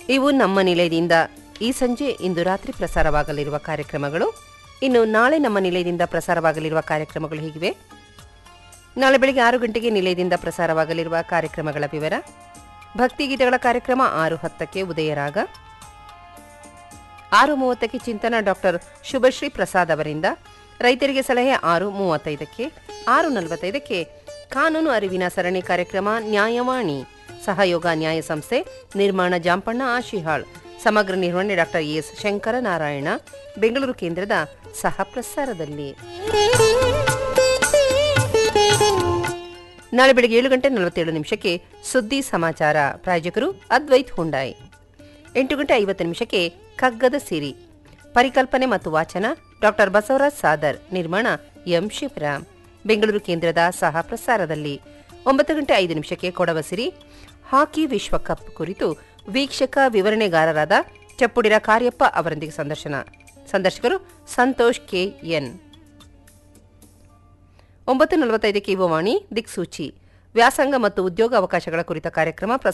ಇವು ನಮ್ಮ ನಿಲಯದಿಂದ ಈ ಸಂಜೆ ಇಂದು ರಾತ್ರಿ ಪ್ರಸಾರವಾಗಲಿರುವ ಕಾರ್ಯಕ್ರಮಗಳು ಇನ್ನು ನಾಳೆ ನಮ್ಮ ನಿಲಯದಿಂದ ಪ್ರಸಾರವಾಗಲಿರುವ ಕಾರ್ಯಕ್ರಮಗಳು ಹೀಗಿವೆ ನಾಳೆ ಬೆಳಿಗ್ಗೆ ಆರು ಗಂಟೆಗೆ ನಿಲಯದಿಂದ ಪ್ರಸಾರವಾಗಲಿರುವ ಕಾರ್ಯಕ್ರಮಗಳ ವಿವರ ಭಕ್ತಿಗೀತೆಗಳ ಕಾರ್ಯಕ್ರಮ ಆರು ಹತ್ತಕ್ಕೆ ಉದಯರಾಗ ಆರು ಮೂವತ್ತಕ್ಕೆ ಚಿಂತನ ಡಾಕ್ಟರ್ ಶುಭಶ್ರೀ ಪ್ರಸಾದ್ ಅವರಿಂದ ರೈತರಿಗೆ ಸಲಹೆ ಆರು ಮೂವತ್ತೈದಕ್ಕೆ ಆರು ನಲವತ್ತೈದಕ್ಕೆ ಕಾನೂನು ಅರಿವಿನ ಸರಣಿ ಕಾರ್ಯಕ್ರಮ ನ್ಯಾಯವಾಣಿ ಸಹಯೋಗ ನ್ಯಾಯ ಸಂಸ್ಥೆ ನಿರ್ಮಾಣ ಜಾಂಪಣ್ಣ ಆಶಿಹಾಳ್ ಸಮಗ್ರ ನಿರ್ವಹಣೆ ಡಾಕ್ಟರ್ ಎಸ್ ಶಂಕರ ನಾರಾಯಣ ಬೆಂಗಳೂರು ಕೇಂದ್ರದ ಸಹ ಪ್ರಸಾರದಲ್ಲಿ ನಾಳೆ ಬೆಳಗ್ಗೆ ಏಳು ಗಂಟೆ ನಲವತ್ತೇಳು ನಿಮಿಷಕ್ಕೆ ಸುದ್ದಿ ಸಮಾಚಾರ ಪ್ರಾಯೋಜಕರು ಅದ್ವೈತ್ ಹುಂಡಾಯ್ ಎಂಟು ಗಂಟೆ ಐವತ್ತು ನಿಮಿಷಕ್ಕೆ ಕಗ್ಗದ ಸಿರಿ ಪರಿಕಲ್ಪನೆ ಮತ್ತು ವಾಚನ ಡಾಕ್ಟರ್ ಬಸವರಾಜ್ ಸಾದರ್ ನಿರ್ಮಾಣ ಎಂ ಶಿವರಾಮ್ ಬೆಂಗಳೂರು ಕೇಂದ್ರದ ಸಹ ಪ್ರಸಾರದಲ್ಲಿ ಒಂಬತ್ತು ಗಂಟೆ ಐದು ನಿಮಿಷಕ್ಕೆ ಕೊಡವ ಸಿರಿ ಹಾಕಿ ವಿಶ್ವಕಪ್ ಕುರಿತು ವೀಕ್ಷಕ ವಿವರಣೆಗಾರರಾದ ಚಪ್ಪುಡಿರ ಕಾರ್ಯಪ್ಪ ಅವರೊಂದಿಗೆ ಸಂದರ್ಶನ ಸಂದರ್ಶಕರು ಸಂತೋಷ್ ಕೆ ಎನ್ ಒಂಬತ್ತು ನಲವತ್ತೈದಕ್ಕೆ ಯುವವಾಣಿ ದಿಕ್ಸೂಚಿ ವ್ಯಾಸಂಗ ಮತ್ತು ಉದ್ಯೋಗ ಅವಕಾಶಗಳ ಕುರಿತ ಕಾರ್ಯಕ್ರಮ